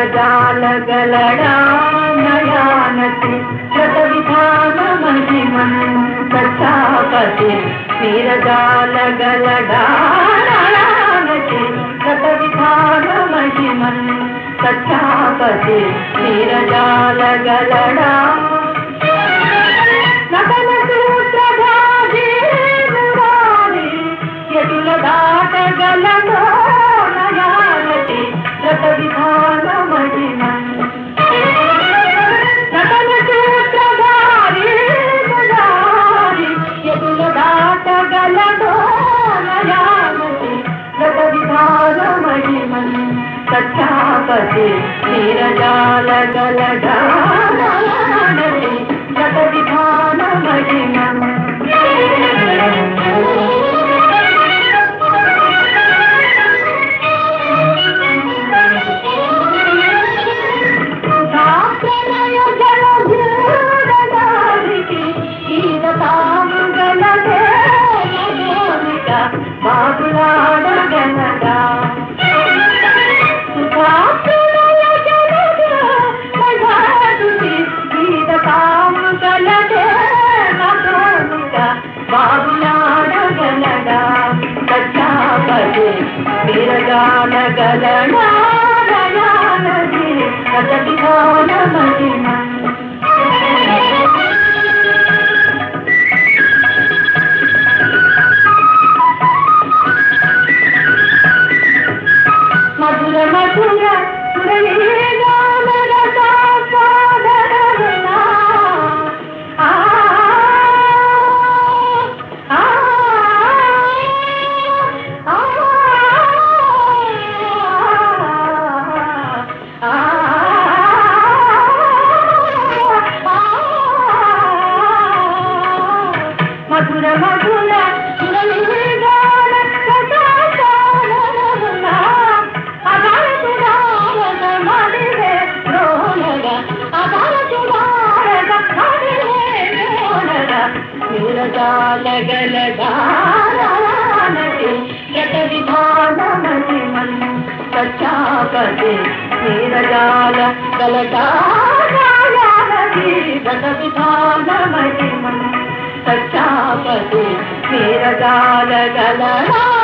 నీరజాల గలడా నయానతి శత విధాన మహిమన్ సచ్చాపతి నీరజాల గలడా నయానతి శత విధాన మహిమన్ సచ్చాపతి నీరజాల గలడా నటన సూత్రధారి మురారి యటుల దాటగలడో నయానతి రత విధాన మహిమన్ నటన సూత్రధారి మురారి యటుల దాటగలడో నయానతి రత విధాన మహిమన్ సచ్చాపతి నీరజాల గలడా నయానతి రత విధాన మహిమన్ సాప్రలయ జలధీరదారికి ఈద తాముగలదే మధురిక బాబులాడగలగా సాప్రలయ జలధీరదారికి ఈద తాముగలదే మధురిక బాబులాడగలగా సచ్చాపతి విరగాలగలడా నయానది రజవిధాన మహిమ మధుర మధుర మురళీగానరసాస్వాదనమునా. ఆ ఆ ఆ మధుర మధుర మురళీగాన రసాస్వాదనమునా. అగాధ సుధారణ మదిరే రోలగ. అగాధ సుధారణ మదిరే రోలగ. నీరజాలగలగానటి యట విధాన మహిమన్ సచ్చాపతి నీరజాల గలగానటి గత విధాన మహిమన్ సచ్చాపతి నీరజాల గలగా